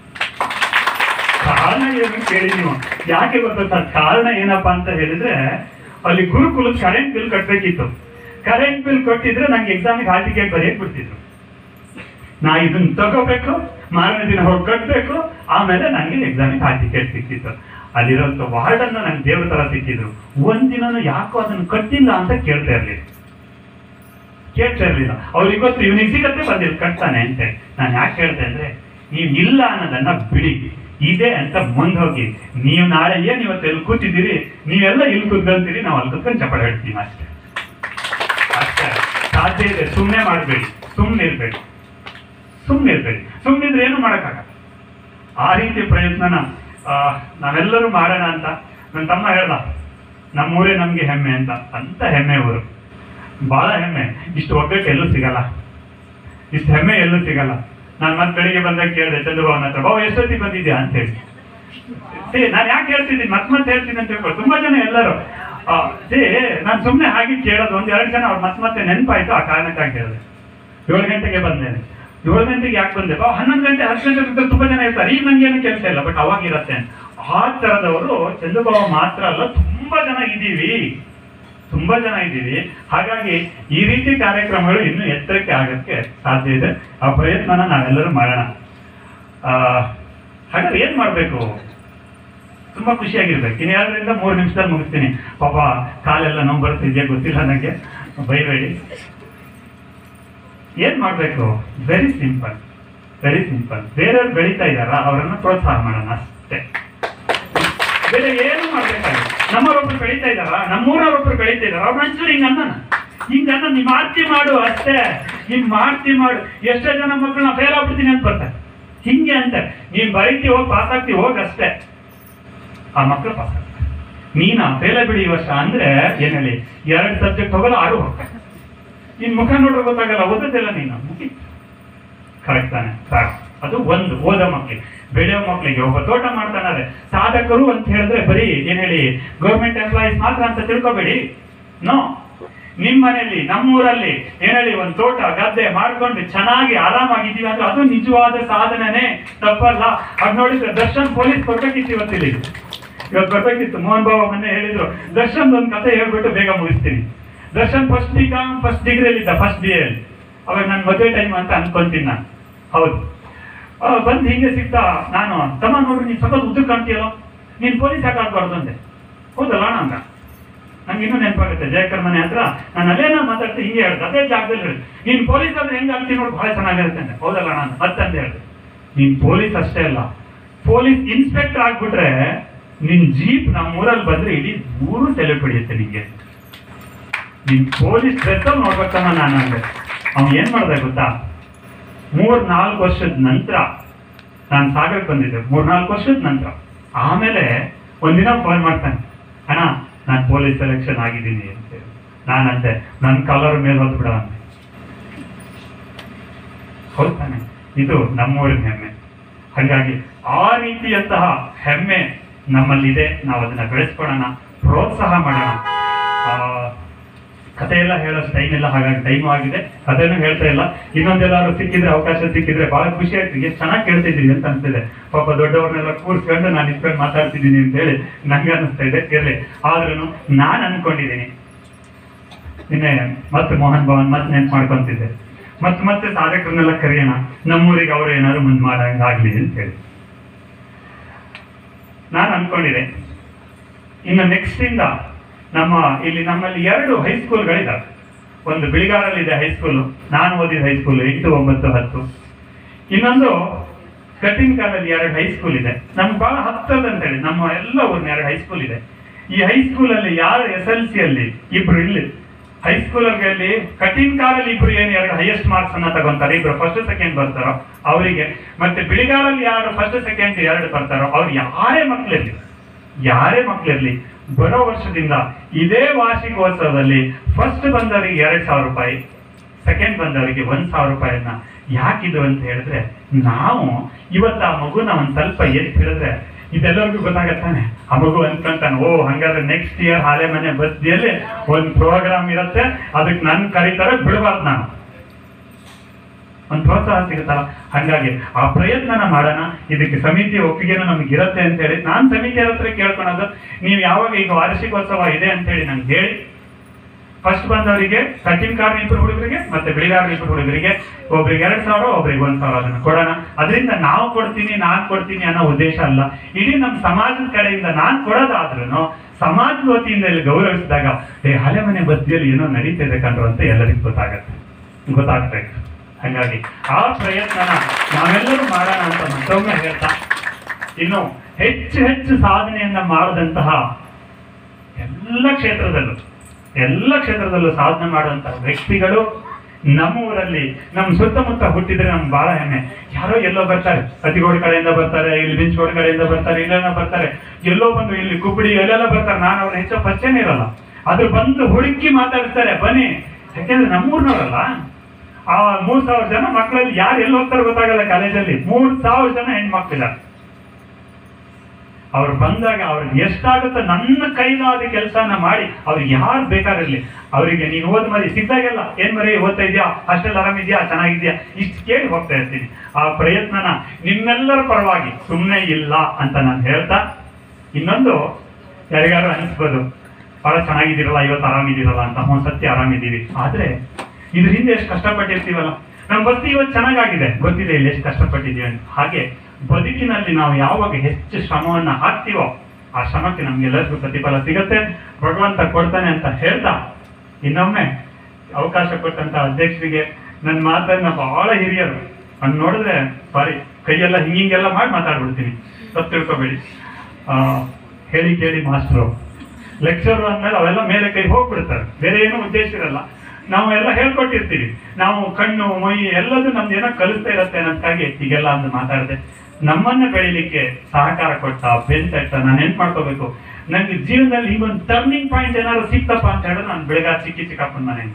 ಕಾರಣ ಏನು ಕೇಳಿ ನೀವು ಯಾಕೆ ಗೊತ್ತಾ ಕಾರಣ ಏನಪ್ಪಾ ಅಂತ ಹೇಳಿದ್ರೆ ಅಲ್ಲಿ ಗುರುಕುಲದ ಕರೆಂಟ್ ಬಿಲ್ ಕಟ್ಬೇಕಿತ್ತು ಕರೆಂಟ್ ಬಿಲ್ ಕೊಟ್ಟಿದ್ರೆ ನಂಗೆ ಎಕ್ಸಾಮಿಗೆ ಹಾಲ್ ಟಿಕೆಟ್ ಬರೆಯಕ್ ಬಿಡ್ತಿದ್ರು ನಾ ಇದನ್ನ ತಗೋಬೇಕು ಮಾರನೇ ದಿನ ಹೋಗಿ ಕಟ್ಬೇಕು ಆಮೇಲೆ ನನಗೆ ಎಕ್ಸಾಮಿಗೆ ಹಾಲ್ ಟಿಕೆಟ್ ಸಿಕ್ಕಿತ್ತು ಅಲ್ಲಿರೋಂಥ ವಾರ್ಡನ್ನ ನಂಗೆ ದೇವ್ರ ತರ ಸಿಕ್ಕಿದ್ರು ಒಂದಿನನು ಯಾಕೋ ಅದನ್ನ ಕಟ್ಟಿಲ್ಲ ಅಂತ ಕೇಳ್ತಾ ಇರ್ಲಿಲ್ಲ ಕೇಳ್ತಾ ಇರ್ಲಿಲ್ಲ ಅವ್ರಿಗೆ ಗೊತ್ತು ಇವನಿಗೆ ಸಿಗತ್ತೆ ಬಂದಿಲ್ಲ ಕಟ್ತಾನೆ ಅಂತ ನಾನು ಯಾಕೆ ಹೇಳ್ತೆ ಅಂದ್ರೆ ನೀವು ಇಲ್ಲ ಅನ್ನೋದನ್ನ ಬಿಡಿ ಇದೆ ಅಂತ ಮುಂದೆ ಹೋಗಿ ನೀವು ನಾಳೆ ಏನ್ ಇವತ್ತು ಎಲ್ಲಿ ಕೂತಿದ್ದೀರಿ ನೀವೆಲ್ಲ ಇಲ್ಲಿ ಕೂತ್ಕೊಂತೀರಿ ನಾವು ಅಲ್ಲಿ ಕೂತ್ಕೊಂಡು ಚಪ್ಪಾಳೆ ಹೇಳ್ತೀವಿ ಅಷ್ಟೇ ಅಷ್ಟೇ ಸಾಧ್ಯ ಇದೆ ಸುಮ್ಮನೆ ಮಾಡಬೇಡಿ ಸುಮ್ಮನೆ ಇರ್ಬೇಡಿ ಸುಮ್ಮನೆ ಇರ್ಬೇಡಿ ಸುಮ್ಮನೆ ಇದ್ರೆ ಏನು ಮಾಡೋಕ್ಕಾಗಲ್ಲ ಆ ರೀತಿ ಪ್ರಯತ್ನನ ಆ, ನಾವೆಲ್ಲರೂ ಮಾಡೋಣ ಅಂತ ನನ್ನ ತಮ್ಮ ಹೇಳ್ದ ನಮ್ಮೂರೇ ನಮ್ಗೆ ಹೆಮ್ಮೆ ಅಂತ ಅಂತ ಹೆಮ್ಮೆ ಊರು ಬಹಳ ಹೆಮ್ಮೆ ಇಷ್ಟು ಒಗ್ಗಟ್ಟು ಎಲ್ಲೂ ಸಿಗಲ್ಲ ಇಷ್ಟು ಹೆಮ್ಮೆ ಎಲ್ಲೂ ಸಿಗಲ್ಲ ನಾನು ಮತ್ತೆ ಬೆಳಿಗ್ಗೆ ಬಂದಾಗ ಕೇಳಿದೆ ಚಂದ್ರಭವನ್ ಹತ್ರ ಬಾವು ಎಷ್ಟೊತ್ತಿಗೆ ಬಂದಿದ್ಯಾ ಅಂತ ಹೇಳಿ ಸೇ ನಾನು ಯಾಕೆ ಹೇಳ್ತಿದ್ದೀನಿ ಮತ್ತೆ ಮತ್ತೆ ಹೇಳ್ತೀನಿ ಅಂತ ಹೇಳ್ಕೊಂಡು ತುಂಬಾ ಜನ ಎಲ್ಲರೂ ಆ, ಸೇ ನಾನು ಸುಮ್ಮನೆ ಹಾಗೆ ಕೇಳೋದು ಒಂದ್ ಎರಡು ಜನ ಅವ್ರು ಮತ್ತೆ ಮತ್ತೆ ನೆನಪಾಯ್ತು ಆ ಕಾರಣಕ್ಕಾಗಿ ಹೇಳಿದೆ ಏಳು ಗಂಟೆಗೆ ಬಂದೇನೆ ಏಳು ಗಂಟೆಗೆ ಯಾಕೆ ಬಂದೆ ಬಾ ಹನ್ನೊಂದು ಗಂಟೆ ಹತ್ತು ಗಂಟೆ ತನಕ ತುಂಬಾ ಜನ ಇರ್ತಾರೆ ಈಗ ನಂಗೆ ಏನು ಕೆಲಸ ಇಲ್ಲ ಬಟ್ ಅವಾಗ ಇರತ್ತೆ ಆ ತರದವರು ಚಂದ್ರಬಾಬು ಮಾತ್ರ ಅಲ್ಲ ತುಂಬಾ ಜನ ಇದ್ದೀವಿ ತುಂಬಾ ಜನ ಇದ್ದೀವಿ ಹಾಗಾಗಿ ಈ ರೀತಿ ಕಾರ್ಯಕ್ರಮಗಳು ಇನ್ನೂ ಎತ್ತರಕ್ಕೆ ಆಗಕ್ಕೆ ಸಾಧ್ಯ ಇದೆ ಆ ಪ್ರಯತ್ನನ ನಾವೆಲ್ಲರೂ ಮಾಡೋಣ ಆ, ಹಾಗಾದ್ರೆ ಏನ್ ಮಾಡ್ಬೇಕು ತುಂಬಾ ಖುಷಿಯಾಗಿರ್ಬೇಕು ಇನ್ನು ಎರಡರಿಂದ ಮೂರು ನಿಮಿಷದಲ್ಲಿ ಮುಗಿಸ್ತೀನಿ ಪಾಪ ಕಾಲೆಲ್ಲ ನೋವು ಬರ್ತಿದ್ಯಾ ಗೊತ್ತಿಲ್ಲ ನನಗೆ ಬೈಬೇಡಿ ಏನ್ ಮಾಡ್ಬೇಕು ವೆರಿ ಸಿಂಪಲ್ ವೆರಿ ಸಿಂಪಲ್ ಬೇರೆಯವ್ರು ಬೆಳೀತಾ ಇದಾರ ಅವರನ್ನ ಪ್ರೋತ್ಸಾಹ ಮಾಡೋಣ ಅಷ್ಟೇ ಬೇರೆ ಏನು ಮಾಡ್ಬೇಕಾಗಿಲ್ಲ ನಮ್ಮವರೊಬ್ರು ಬೆಳೀತಾ ಇದಾರ ನಮ್ಮೂರವರೊಬ್ರು ಬೆಳೀತಾ ಇದಾರ ಅವ್ರ ಒಂಚೂರು ಹಿಂಗ ಅನ್ನನ ಹಿಂಗ ಅನ್ನ ನೀ ಮಾಡ್ತಿ ಮಾಡು ಅಷ್ಟೇ ಹಿಂಗ್ ಮಾಡ್ತಿ ಮಾಡು ಎಷ್ಟೋ ಜನ ಮಕ್ಕಳನ್ನ ಫೇಲ್ ಆಗ್ಬಿಡ್ತೀನಿ ಅಂತ ಬರ್ತಾರೆ ಹಿಂಗೆ ಅಂತ ನೀನ್ ಬರೀತಿ ಹೋಗಿ ಪಾಸ್ ಆಗ್ತಿ ಹೋಗಿ ಅಷ್ಟೇ ಆ ಮಕ್ಕಳು ಪಾಸ್ ಆಗ್ತಾರೆ ನೀನ ಬೇಲೆ ಬಿಡಿ ಈ ವರ್ಷ ಅಂದ್ರೆ ಏನ್ ಹೇಳಿ ಎರಡು ಸಬ್ಜೆಕ್ಟ್ ಹೋಗಲ್ಲ ಆರು ಹೋಗ್ತಾರೆ ನಿನ್ ಮುಖ ನೋಡ್ರೆ ಗೊತ್ತಾಗಲ್ಲ ಓದೋದಿಲ್ಲ ನೀನು ಮುಗಿ ಕರೆಕ್ಟ್ ತಾನೆ ಸಾಕು ಅದು ಒಂದು ಓದೋ ಮಕ್ಕಳಿಗೆ ಬೆಳೆಯೋ ಮಕ್ಕಳಿಗೆ ಒಬ್ಬ ತೋಟ ಮಾಡ್ತಾನಾದ್ರೆ ಸಾಧಕರು ಅಂತ ಹೇಳಿದ್ರೆ ಬರೀ ಏನ್ ಹೇಳಿ ಗೌರ್ಮೆಂಟ್ ಎಂಪ್ಲಾಯೀಸ್ ಮಾತ್ರ ಅಂತ ತಿಳ್ಕೊಬೇಡಿ ನೋ ನಿಮ್ ಮನೆಯಲ್ಲಿ ನಮ್ಮೂರಲ್ಲಿ ಏನ್ ಹೇಳಿ ಒಂದು ತೋಟ ಗದ್ದೆ ಮಾಡ್ಕೊಂಡು ಚೆನ್ನಾಗಿ ಆರಾಮಾಗಿದ್ದೀವಿ ಅಂದ್ರೆ ಅದು ನಿಜವಾದ ಸಾಧನೆನೇ ತಪ್ಪಲ್ಲ ಅದ್ ನೋಡಿದ್ರೆ ದರ್ಶನ್ ಪೊಲೀಸ್ ಬರ್ಬೇಕಿತ್ತು ಇವತ್ತಿಲ್ಲಿ ಇವತ್ತು ಬರ್ಬೇಕಿತ್ತು ಮೋಹನ್ ಬಾಬಾ ಮೊನ್ನೆ ಹೇಳಿದ್ರು ದರ್ಶನ್ ಒಂದು ಕತೆ ಹೇಳ್ಬಿಟ್ಟು ಬೇಗ ಮುಗಿಸ್ತೀನಿ Darshan first B com first ಡಿಗ್ರಿಯಲ್ಲಿ ಇದ್ದ ಫಸ್ಟ್ ಬಿ ಎಲ್ಲಿ ಅವಾಗ ನನ್ನ ಮದುವೆ ಟೈಮ್ ಅಂತ ಅನ್ಕೊಂತೀನಿ ನಾನು ಹೌದು ಆ, ಬಂದು ಹಿಂಗೆ ಸಿಗ್ತಾ ನಾನು ತಮ್ಮ ನೋಡ್ರಿ ನೀನ್ ಸ್ವಲ್ಪ ಉದ್ದ ಕಾಣ್ತೀಯಲ್ಲ ನೀನ್ ಪೊಲೀಸ್ ಯಾಕೆ ಆಗ್ಬಾರ್ದು ಅಂದೆ ಹೌದಲ್ಲ ಅಣ್ಣ ಅಂತ ನಂಗೆ ಇನ್ನೂ ನೆನಪಾಗುತ್ತೆ ಜಯಕರ್ ಮನೆ ಹತ್ರ ನಾನು ಅಲ್ಲೇನೋ ಮಾತಾಡ್ತೀನಿ ಹಿಂಗೆ ಹೇಳ್ದೆ ಅದೇ ಜಾಗದಲ್ಲಿ ಹೇಳಿ ನೀನ್ ಪೊಲೀಸ್ ಆದ್ರೆ ಹೆಂಗ್ ಆಗ್ತೀನಿ ನೋಡಿ ಬಹಳ ಚೆನ್ನಾಗಿರುತ್ತೆ ಅಂದೆ ಹೌದಲ್ಲ ಅಣ್ಣ ಅಂತ ಮತ್ತಂದೆ ಹೇಳ್ದೆ ನೀನ್ ಪೊಲೀಸ್ ಅಷ್ಟೇ ಅಲ್ಲ ಪೊಲೀಸ್ ಇನ್ಸ್ಪೆಕ್ಟರ್ ಆಗ್ಬಿಟ್ರೆ ನಿನ್ ಜೀಪ್ ನಮ್ಮ ಊರಲ್ಲಿ ಬಂದ್ರೆ ಇಡೀ ಊರು ತಲೆ ಪಡೆಯುತ್ತೆ ನಿಂಗೆ ನಿನ್ ಪೊಲೀಸ್ ಡ್ರೆಸ್ಸಲ್ಲಿ ನೋಡ್ಬೇಕಮ್ಮ ನಾನು ಅಂದೆ ಅವ್ನು ಏನ್ ಮಾಡ್ದೆ ಗೊತ್ತಾ ಮೂರ್ ನಾಲ್ಕು ವರ್ಷದ ನಂತರ ನಾನು ಸಾಗರಕ್ಕೆ ಬಂದಿದ್ದೆ ಮೂರ್ ನಾಲ್ಕು ವರ್ಷದ ನಂತರ ಆಮೇಲೆ ಒಂದಿನ ಫೋನ್ ಮಾಡ್ತಾನೆ ಅಣ್ಣ ನಾನು ಪೊಲೀಸ್ ಸೆಲೆಕ್ಷನ್ ಆಗಿದ್ದೀನಿ ಅಂತ ಹೇಳಿ ನಾನಂತೆ ನನ್ನ ಕಲರ್ ಮೇಲೆ ಹೊತ್ತು ಬಿಡ ಅಂದೆ ಹೌದ್ ತಾನೆ ಇದು ನಮ್ಮೂರಿನ ಹೆಮ್ಮೆ ಹಾಗಾಗಿ ಆ ರೀತಿಯಂತಹ ಹೆಮ್ಮೆ ನಮ್ಮಲ್ಲಿದೆ ನಾವು ಅದನ್ನ ಬೆಳೆಸ್ಕೊಳ್ಳೋಣ ಪ್ರೋತ್ಸಾಹ ಮಾಡೋಣ ಆ, ಕತೆ ಎಲ್ಲ ಹೇಳೋ ಟೈಮ್ ಎಲ್ಲ ಹಾಗಾಗಿ ಟೈಮ್ ಆಗಿದೆ ಕಥೆನೂ ಹೇಳ್ತಾ ಇಲ್ಲ ಇನ್ನೊಂದೆಲ್ಲಾರು ಸಿಕ್ಕಿದ್ರೆ ಅವಕಾಶ ಸಿಕ್ಕಿದ್ರೆ ಬಹಳ ಖುಷಿ ಆಯ್ತು ಎಷ್ಟು ಚೆನ್ನಾಗಿ ಕೇಳ್ತಿದ್ದೀನಿ ಅಂತ ಅನ್ಸ್ತಿದೆ ಪಾಪ ದೊಡ್ಡವ್ರನ್ನೆಲ್ಲ ಕೂರ್ಸ್ಕೊಂಡು ನಾನು ಇಟ್ಕೊಂಡು ಮಾತಾಡ್ತಿದ್ದೀನಿ ಅಂತ ಹೇಳಿ ನಂಗೆ ಅನಿಸ್ತಾ ಇದೆ ಇರ್ಲಿ ಆದ್ರೂ ನಾನು ಅನ್ಕೊಂಡಿದ್ದೀನಿ ನಿನ್ನೆ ಮತ್ತೆ ಮೋಹನ್ ಭವನ್ ಮತ್ತೆ ನೆನ್ಪು ಮಾಡ್ಕೊಂತಿದ್ದೆ ಮತ್ತೆ ಮತ್ತೆ ಸಾಧಕರನ್ನೆಲ್ಲ ಕರೆಯೋಣ ನಮ್ಮೂರಿಗೆ ಅವ್ರು ಏನಾದ್ರು ಮುಂದೆ ಮಾಡಂಗಾಗ್ಲಿ ಅಂತ ಹೇಳಿ ನಾನು ಅನ್ಕೊಂಡಿದೆ ಇನ್ನು ನೆಕ್ಸ್ಟ್ ಇಂದ ನಮ್ಮ ಇಲ್ಲಿ ನಮ್ಮಲ್ಲಿ ಎರಡು ಹೈಸ್ಕೂಲ್ಗಳಿದ್ದಾವೆ ಒಂದು ಬಿಳಿಗಾರಲ್ಲಿದೆ ಹೈಸ್ಕೂಲು ನಾನು ಓದಿದ ಹೈಸ್ಕೂಲ್ ಎಂಟು ಒಂಬತ್ತು ಹತ್ತು ಇನ್ನೊಂದು ಕಟ್ಟಿನ್ಕಾಲಲ್ಲಿ ಎರಡು ಹೈಸ್ಕೂಲ್ ಇದೆ ನಮ್ಗೆ ಬಹಳ ಹತ್ತದ ಅಂತ ಹೇಳಿ ನಮ್ಮ ಎಲ್ಲ ಊರಿನ ಎರಡು ಹೈಸ್ಕೂಲ್ ಇದೆ ಈ ಹೈಸ್ಕೂಲ್ ಅಲ್ಲಿ ಯಾರು ಎಸ್ ಎಲ್ ಸಿ ಅಲ್ಲಿ ಇಬ್ರು ಇಲ್ಲಿ ಹೈಸ್ಕೂಲ್ ಅಲ್ಲಿ ಕಠಿಣ ಕಾಲಲ್ಲಿ ಇಬ್ರು ಏನು ಎರಡು ಹೈಯೆಸ್ಟ್ ಮಾರ್ಕ್ಸ್ ಅನ್ನ ತಗೊಂತಾರೆ ಇಬ್ರು ಫಸ್ಟ್ ಸೆಕೆಂಡ್ ಬರ್ತಾರೋ ಅವರಿಗೆ ಮತ್ತೆ ಬಿಳಿಗಾರಲ್ಲಿ ಯಾರು ಫಸ್ಟ್ ಸೆಕೆಂಡ್ ಎರಡು ಬರ್ತಾರೋ ಅವ್ರು ಯಾರೇ ಮಕ್ಕಳಿರ್ಲಿ ಯಾರೇ ಮಕ್ಕಳಿರ್ಲಿ ಬರೋ ವರ್ಷದಿಂದ ಇದೇ ವಾರ್ಷಿಕೋತ್ಸವದಲ್ಲಿ ಫಸ್ಟ್ ಬಂದವರಿಗೆ ಎರಡ್ ಸಾವಿರ ರೂಪಾಯಿ ಸೆಕೆಂಡ್ ಬಂದವರಿಗೆ ಒಂದ್ ಸಾವಿರ ರೂಪಾಯಿಯನ್ನ ಯಾಕಿದು ಅಂತ ಹೇಳಿದ್ರೆ ನಾವು ಇವತ್ತು ಆ ಮಗುನ ಒಂದ್ ಸ್ವಲ್ಪ ಎತ್ತಿ ಹಿಡಿದ್ರೆ ಇದೆಲ್ಲರಿಗೂ ಗೊತ್ತಾಗತ್ತಾನೆ ಆ ಮಗು ಅನ್ಕೊಂತಾನೆ ಓ ಹಂಗಾದ್ರೆ ನೆಕ್ಸ್ಟ್ ಇಯರ್ ಹಾಲೆ ಮನೆ ಬಸ್ದಿಯಲ್ಲಿ ಒಂದ್ ಪ್ರೋಗ್ರಾಮ್ ಇರುತ್ತೆ ಅದಕ್ಕೆ ನನ್ ಕರೀತಾರೆ ಬಿಡಬಾರ್ದು ನಾನು ಒಂದು ಪ್ರೋತ್ಸಾಹ ಸಿಗುತ್ತಲ್ಲ ಹಾಗಾಗಿ ಆ ಪ್ರಯತ್ನನ ಮಾಡೋಣ ಇದಕ್ಕೆ ಸಮಿತಿ ಒಪ್ಪಿಗೆನೂ ನಮ್ಗೆ ಇರುತ್ತೆ ಅಂತ ಹೇಳಿ ನಾನು ಸಮಿತಿಯರ ಹತ್ರ ಕೇಳ್ಕೊಳೋದು ನೀವು ಯಾವಾಗ ಈಗ ವಾರ್ಷಿಕೋತ್ಸವ ಇದೆ ಅಂತ ಹೇಳಿ ನಂಗೆ ಹೇಳಿ ಫಸ್ಟ್ ಬಂದವರಿಗೆ ಕಠಿಣ ಕಾರಣ ಇಬ್ಬರು ಹುಡುಗರಿಗೆ ಮತ್ತೆ ಬಿಳಿಗಾರ ಇಬ್ಬರು ಹುಡುಗರಿಗೆ ಒಬ್ರಿಗೆ ಎರಡ್ ಸಾವಿರ ಒಬ್ರಿಗೆ ಒಂದ್ ಸಾವಿರ ಅದನ್ನ ಕೊಡೋಣ ಅದರಿಂದ ನಾವು ಕೊಡ್ತೀನಿ ನಾನ್ ಕೊಡ್ತೀನಿ ಅನ್ನೋ ಉದ್ದೇಶ ಅಲ್ಲ ಇಡೀ ನಮ್ಮ ಸಮಾಜದ ಕಡೆಯಿಂದ ನಾನ್ ಕೊಡೋದಾದ್ರೂ ಸಮಾಜದ ವತಿಯಿಂದ ಇಲ್ಲಿ ಗೌರವಿಸಿದಾಗ ಏ ಹಳೆ ಮನೆ ಬಸ್ತಿಯಲ್ಲಿ ಏನೋ ನಡೀತಿದೆ ಕಂಡ್ರು ಅಂತ ಎಲ್ಲರಿಗೂ ಗೊತ್ತಾಗತ್ತೆ ಗೊತ್ತಾಗ್ಬೇಕು ಹಾಗಾಗಿ ಆ ಪ್ರಯತ್ನನ ನಾವೆಲ್ಲರೂ ಮಾಡೋಣ ಅಂತ ಮತ್ತೊಮ್ಮೆ ಹೇಳ್ತಾ ಇನ್ನು ಹೆಚ್ಚು ಹೆಚ್ಚು ಸಾಧನೆಯನ್ನ ಮಾಡದಂತಹ ಎಲ್ಲ ಕ್ಷೇತ್ರದಲ್ಲೂ ಎಲ್ಲ ಕ್ಷೇತ್ರದಲ್ಲೂ ಸಾಧನೆ ಮಾಡುವಂತಹ ವ್ಯಕ್ತಿಗಳು ನಮ್ಮ ಊರಲ್ಲಿ ನಮ್ಮ ಸುತ್ತಮುತ್ತ ಹುಟ್ಟಿದ್ರೆ ನಮ್ಗೆ ಬಹಳ ಹೆಮ್ಮೆ ಯಾರೋ ಎಲ್ಲೋ ಬರ್ತಾರೆ ಅತಿಗೋಡ್ ಕಡೆಯಿಂದ ಬರ್ತಾರೆ ಇಲ್ಲಿ ಬಿಂಚ್ಗೋಡ್ ಕಡೆಯಿಂದ ಬರ್ತಾರೆ ಇಲ್ಲೆಲ್ಲ ಬರ್ತಾರೆ ಎಲ್ಲೋ ಬಂದು ಇಲ್ಲಿ ಕುಬ್ಬಡಿ ಎಲ್ಲೆಲ್ಲ ಬರ್ತಾರೆ ನಾನು ಅವ್ರ ಹೆಚ್ಚು ಪರಿಚಯನೇ ಇರಲ್ಲ ಅದು ಬಂದು ಹುಡುಕಿ ಮಾತಾಡಿಸ್ತಾರೆ ಬನ್ನಿ ಯಾಕೆಂದ್ರೆ ನಮ್ಮೂರ್ನವರಲ್ಲ ಆ ಮೂರ್ ಸಾವಿರ ಜನ ಮಕ್ಕಳಲ್ಲಿ ಯಾರು ಎಲ್ಲಿ ಹೋಗ್ತಾರೆ ಗೊತ್ತಾಗಲ್ಲ ಕಾಲೇಜಲ್ಲಿ ಮೂರ್ ಸಾವಿರ ಜನ ಹೆಣ್ಮಕ್ಳಿದ್ದಾರೆ ಅವ್ರು ಬಂದಾಗ ಅವ್ರಿಗೆ ಎಷ್ಟಾಗುತ್ತೋ ನನ್ನ ಕೈಲಾದ ಕೆಲಸನ ಮಾಡಿ ಅವ್ರಿಗೆ ಯಾರು ಬೇಕಾಗಿರ್ಲಿ ಅವರಿಗೆ ನೀನು ಓದ್ ಮರಿ ಸಿಕ್ಕಾಗೆಲ್ಲ ಏನ್ ಮರಿ ಓದ್ತಾ ಇದೆಯಾ ಅಷ್ಟೆಲ್ಲ ಆರಾಮಿದ್ಯಾ ಚೆನ್ನಾಗಿದ್ಯಾ ಇಷ್ಟು ಕೇಳಿ ಹೋಗ್ತಾ ಇರ್ತೀನಿ ಆ ಪ್ರಯತ್ನನ ನಿಮ್ಮೆಲ್ಲರ ಪರವಾಗಿ ಸುಮ್ಮನೆ ಇಲ್ಲ ಅಂತ ನಾನು ಹೇಳ್ತಾ ಇನ್ನೊಂದು ಯಾರಿಗಾರು ಅನಿಸ್ಬೋದು ಬಹಳ ಚೆನ್ನಾಗಿದ್ದೀರಲ್ಲ ಇವತ್ತು ಆರಾಮಿದ್ದೀರಲ್ಲ ಅಂತ ಹ್ಞೂ ಸತ್ಯ ಆರಾಮಿದ್ದೀವಿ ಆದ್ರೆ ಇದ್ರ ಹಿಂದೆ ಎಷ್ಟು ಕಷ್ಟಪಟ್ಟಿರ್ತೀವಲ್ಲ ನಮ್ಮ ಬಸ್ತಿ ಇವತ್ತು ಚೆನ್ನಾಗಾಗಿದೆ ಗೊತ್ತಿದೆ ಇಲ್ಲಿ ಎಷ್ಟು ಕಷ್ಟಪಟ್ಟಿದ್ದೀವಿ ಅಂತ ಹಾಗೆ ಬದುಕಿನಲ್ಲಿ ನಾವು ಯಾವಾಗ ಹೆಚ್ಚು ಶ್ರಮವನ್ನ ಹಾಕ್ತೀವೋ ಆ ಶ್ರಮಕ್ಕೆ ನಮ್ಗೆಲ್ಲರಿಗೂ ಪ್ರತಿಫಲ ಸಿಗುತ್ತೆ ಭಗವಂತ ಕೊಡ್ತಾನೆ ಅಂತ ಹೇಳ್ತಾ ಇನ್ನೊಮ್ಮೆ ಅವಕಾಶ ಕೊಟ್ಟಂತ ಅಧ್ಯಕ್ಷರಿಗೆ ನನ್ನ ಮಾತನ್ನ ಬಹಳ ಹಿರಿಯರು ಅನ್ ನೋಡಿದ್ರೆ ಸಾರಿ ಕೈಯೆಲ್ಲ ಹಿಂಗಿಂಗೆಲ್ಲ ಮಾಡಿ ಮಾತಾಡ್ಬಿಡ್ತೀನಿ ತಪ್ಪು ತಿಳ್ಕೊಬೇಡಿ ಆ, ಹೇಳಿ ಕೇಳಿ ಮಾಸ್ಟ್ರು ಲೆಕ್ಚರ್ ಅಂದ್ಮೇಲೆ ಅವೆಲ್ಲ ಮೇಲೆ ಕೈ ಹೋಗ್ಬಿಡ್ತಾರೆ ಬೇರೆ ಏನೂ ಉದ್ದೇಶ ಇರಲ್ಲ ನಾವು ಎಲ್ಲ ಹೇಳ್ಕೊಟ್ಟಿರ್ತೀವಿ ನಾವು ಕಣ್ಣು ಮೈ ಎಲ್ಲದೂ ನಮ್ದು ಏನೋ ಕಲಿಸ್ತಾ ಇರತ್ತೆ ಅನ್ನೋದಕ್ಕಾಗಿ ಹೀಗೆಲ್ಲ ಅಂದು ಮಾತಾಡಿದೆ ನಮ್ಮನ್ನ ಬೆಳಿಲಿಕ್ಕೆ ಸಹಕಾರ ಕೊಟ್ಟ ಬೆಂತಟ್ಟ ನಾನು ನೆನ್ಪು ಮಾಡ್ಕೋಬೇಕು ನಂಗೆ ಜೀವನದಲ್ಲಿ ಈಗ ಒಂದು ಟರ್ನಿಂಗ್ ಪಾಯಿಂಟ್ ಏನಾದ್ರು ಸಿಕ್ತಪ್ಪ ಅಂತ ಹೇಳಿದ್ರೆ ನಾನು ಬೆಳಗ್ಗೆ ಚಿಕ್ಕಿ ಚಿಕ್ಕಪ್ಪನ ಮನೆಯಿಂದ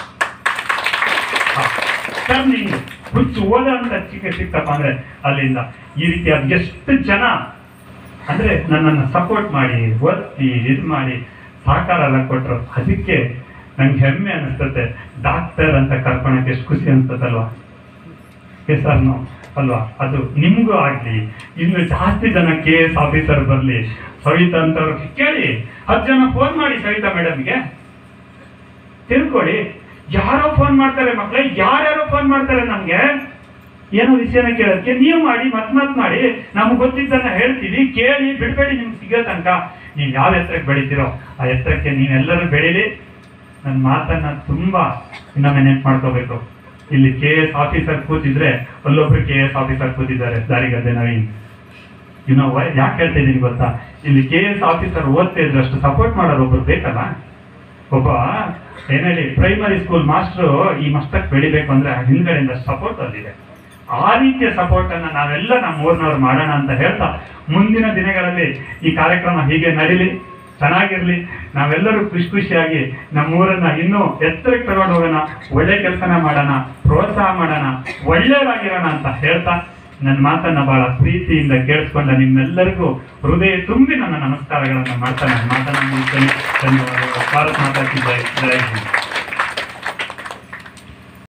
ಟರ್ನಿಂಗ್ ಹುಚ್ಚು ಓದ ಅಂತ ಚಿಕ್ಕ ಸಿಕ್ತಪ್ಪ ಅಂದ್ರೆ ಅಲ್ಲಿಂದ ಈ ರೀತಿ ಅದು ಎಷ್ಟು ಜನ ಅಂದ್ರೆ ನನ್ನನ್ನು ಸಪೋರ್ಟ್ ಮಾಡಿ ಒತ್ತಿ ಇದು ಮಾಡಿ ಸಹಕಾರ ಎಲ್ಲ ಕೊಟ್ರು ಅದಕ್ಕೆ ನಂಗೆ ಹೆಮ್ಮೆ ಅನಿಸ್ತದೆ ಡಾಕ್ಟರ್ ಅಂತ ಕರ್ಕೊಳಕ್ಕೆ ಎಷ್ಟು ಖುಷಿ ಅನ್ಸ್ತದಲ್ವಾ ಹೆಸರನ್ನು ಅಲ್ವಾ ಅದು ನಿಮ್ಗೂ ಆಗ್ಲಿ ಇನ್ನು ಜಾಸ್ತಿ ಜನ ಕೆ ಎಸ್ ಆಫೀಸರ್ ಬರ್ಲಿ ಸವಿತಾ ಅಂತವ್ರು ಕೇಳಿ ಹತ್ತು ಜನ ಫೋನ್ ಮಾಡಿ ಸವಿತಾ ಮೇಡಮ್ಗೆ ತಿಳ್ಕೊಳ್ಳಿ ಯಾರೋ ಫೋನ್ ಮಾಡ್ತಾರೆ ಮಕ್ಳೇ ಯಾರ್ಯಾರೋ ಫೋನ್ ಮಾಡ್ತಾರೆ ನಮ್ಗೆ ಏನೋ ವಿಷಯನ ಕೇಳೋದಕ್ಕೆ ನೀವು ಮಾಡಿ ಮತ್ ಮತ್ ಮಾಡಿ ನಮ್ಗೆ ಗೊತ್ತಿದ್ದನ್ನ ಹೇಳ್ತೀವಿ ಕೇಳಿ ಬಿಡ್ಬೇಡಿ ನಿಮ್ಗೆ ಸಿಗೋ ತನಕ ನೀವು ಯಾವ ಎತ್ತರಕ್ಕೆ ಬೆಳಿತೀರೋ ಆ ಎತ್ತರಕ್ಕೆ ನೀವೆಲ್ಲರೂ ಬೆಳೀಲಿ ನನ್ನ ಮಾತನ್ನ ತುಂಬಾ ಇನ್ನೊಮ್ಮೆ ನೆನ್ಪು ಮಾಡ್ಕೋಬೇಕು ಇಲ್ಲಿ ಕೆ ಎಸ್ ಆಫೀಸರ್ ಕೂತಿದ್ರೆ ಅಲ್ಲೊಬ್ರು ಕೆ ಎಸ್ ಆಫೀಸರ್ ಕೂತಿದ್ದಾರೆ ದಾರಿಗದ್ದೆ ನವೀನ್ ಇನ್ನು ಯಾಕೆ ಹೇಳ್ತಾ ಇದ್ದೀನಿ ಗೊತ್ತಾ ಇಲ್ಲಿ ಕೆ ಎಸ್ ಆಫೀಸರ್ ಓದ್ತಾ ಇದ್ರೆ ಅಷ್ಟು ಸಪೋರ್ಟ್ ಮಾಡೋರು ಒಬ್ರು ಬೇಕಲ್ಲ ಒಬ್ಬ ಏನ್ ಹೇಳಿ ಪ್ರೈಮರಿ ಸ್ಕೂಲ್ ಮಾಸ್ಟ್ರು ಈ ಮಸ್ತಕ್ ಬೆಳಿಬೇಕು ಅಂದ್ರೆ ಆ ಹಿಂದ್ಗಡೆಯಿಂದ ಸಪೋರ್ಟ್ ಅಲ್ಲಿದೆ ಆ ರೀತಿಯ ಸಪೋರ್ಟ್ ಅನ್ನ ನಾವೆಲ್ಲ ನಮ್ಮ ಊರಿನವ್ರು ಮಾಡೋಣ ಅಂತ ಹೇಳ್ತಾ ಮುಂದಿನ ದಿನಗಳಲ್ಲಿ ಈ ಕಾರ್ಯಕ್ರಮ ಹೀಗೆ ನಡೀಲಿ ಚೆನ್ನಾಗಿರ್ಲಿ ನಾವೆಲ್ಲರೂ ಖುಷಿ ಖುಷಿಯಾಗಿ ನಮ್ಮ ಊರನ್ನ ಇನ್ನೂ ಎತ್ತರಕ್ಕೆ ತಗೊಂಡು ಹೋಗೋಣ ಒಳ್ಳೆ ಕೆಲಸನ ಮಾಡೋಣ ಪ್ರೋತ್ಸಾಹ ಮಾಡೋಣ ಒಳ್ಳೆಯದಾಗಿರೋಣ ಅಂತ ಹೇಳ್ತಾ ನನ್ನ ಮಾತನ್ನ ಬಹಳ ಪ್ರೀತಿಯಿಂದ ಕೇಳಿಸ್ಕೊಂಡ ನಿಮ್ಮೆಲ್ಲರಿಗೂ ಹೃದಯ ತುಂಬಿ ನನ್ನ ನಮಸ್ಕಾರಗಳನ್ನ ಮಾಡ್ತಾ ನನ್ನ ಮಾತನ್ನ ಮುಗಿಸ್ತೇನೆ ಧನ್ಯವಾದಗಳು ಭಾರತ್ ಮಾತಾ ಕಿ ಜೈ ಜೈ ಹಿಂದ್